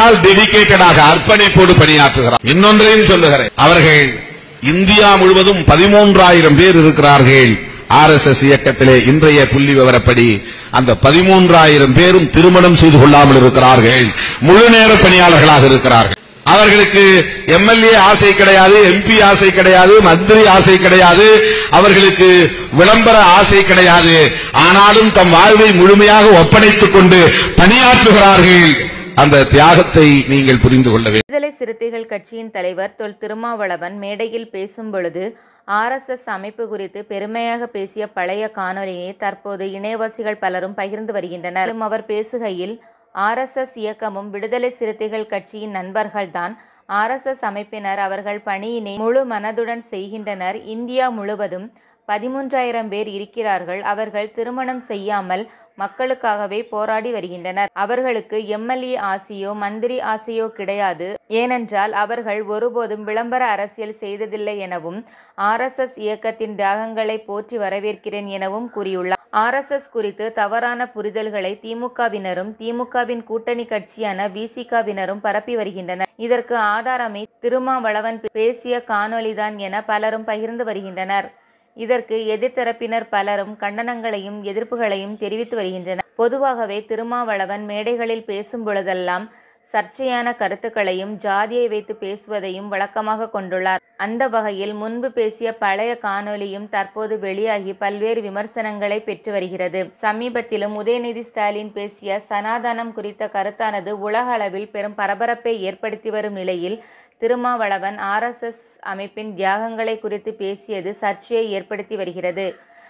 என்றால் டெடிகேட்டடாக அர்ப்பணிப்போடு பணியாற்றுகிறார் இன்னொன்றையும் சொல்லுகிறேன் அவர்கள் இந்தியா முழுவதும் பதிமூன்றாயிரம் பேர் இருக்கிறார்கள் ஆர் எஸ் எஸ் இயக்கத்திலே இன்றைய புள்ளி விவரப்படி அந்த பதிமூன்றாயிரம் பேரும் திருமணம் செய்து கொள்ளாமல் இருக்கிறார்கள் முழு நேர பணியாளர்களாக இருக்கிறார்கள் அவர்களுக்கு எம்எல்ஏ ஆசை கிடையாது எம்பி ஆசை கிடையாது மந்திரி ஆசை கிடையாது அவர்களுக்கு விளம்பர ஆசை கிடையாது ஆனாலும் தம் வாழ்வை முழுமையாக ஒப்படைத்துக் கொண்டு பணியாற்றுகிறார்கள் அந்த தியாகத்தை நீங்கள் புரிந்து கொள்ள வேண்டும் விடுதலை சிறுத்தைகள் கட்சியின் தலைவர் தொல் திருமாவளவன் மேடையில் பேசும் பொழுது ஆர்எஸ்எஸ் அமைப்பு குறித்து பெருமையாக பேசிய பழைய காணொலியை தற்போது இணையவாசிகள் பலரும் பகிர்ந்து வருகின்றனர் மேலும் அவர் பேசுகையில் ஆர்எஸ்எஸ் இயக்கமும் விடுதலை சிறுத்தைகள் கட்சியின் நண்பர்கள்தான் ஆர்எஸ்எஸ் அமைப்பினர் அவர்கள் பணியினை முழு மனதுடன் செய்கின்றனர் இந்தியா முழுவதும் பதிமூன்றாயிரம் பேர் இருக்கிறார்கள் அவர்கள் திருமணம் செய்யாமல் மக்களுக்காகவே போராடி வருகின்றனர் அவர்களுக்கு எம்எல்ஏ ஆசையோ மந்திரி ஆசையோ கிடையாது ஏனென்றால் அவர்கள் ஒருபோதும் விளம்பர அரசியல் செய்ததில்லை எனவும் ஆர்எஸ்எஸ் இயக்கத்தின் தியாகங்களை போற்றி வரவேற்கிறேன் எனவும் கூறியுள்ளார் ஆர்எஸ்எஸ் குறித்து தவறான புரிதல்களை திமுகவினரும் திமுகவின் கூட்டணி கட்சியான விசிகவினரும் பரப்பி வருகின்றனர் இதற்கு ஆதாரமே திருமாவளவன் பேசிய காணொளிதான் என பலரும் பகிர்ந்து வருகின்றனர் இதற்கு எதிர்த்தரப்பினர் பலரும் கண்டனங்களையும் எதிர்ப்புகளையும் தெரிவித்து வருகின்றனர் பொதுவாகவே திருமாவளவன் மேடைகளில் பேசும் பொழுதெல்லாம் சர்ச்சையான கருத்துக்களையும் ஜாதியை வைத்து பேசுவதையும் வழக்கமாக கொண்டுள்ளார் அந்த வகையில் முன்பு பேசிய பழைய காணொலியும் தற்போது வெளியாகி பல்வேறு விமர்சனங்களை பெற்று வருகிறது சமீபத்திலும் உதயநிதி ஸ்டாலின் பேசிய சனாதனம் குறித்த கருத்தானது உலக அளவில் பெரும் பரபரப்பை ஏற்படுத்தி வரும் நிலையில் திருமாவளவன் ஆர்எஸ்எஸ் அமைப்பின் தியாகங்களை குறித்து பேசியது சர்ச்சையை ஏற்படுத்தி வருகிறது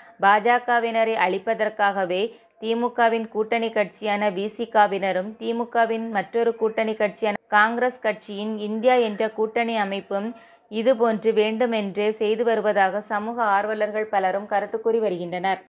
பாஜகவினரை அழிப்பதற்காகவே திமுகவின் கூட்டணி கட்சியான விசிகாவினரும் திமுகவின் மற்றொரு கூட்டணி கட்சியான காங்கிரஸ் கட்சியின் இந்தியா என்ற கூட்டணி அமைப்பும் இதுபோன்று வேண்டுமென்றே செய்து வருவதாக சமூக ஆர்வலர்கள் பலரும் கருத்து கூறி வருகின்றனர்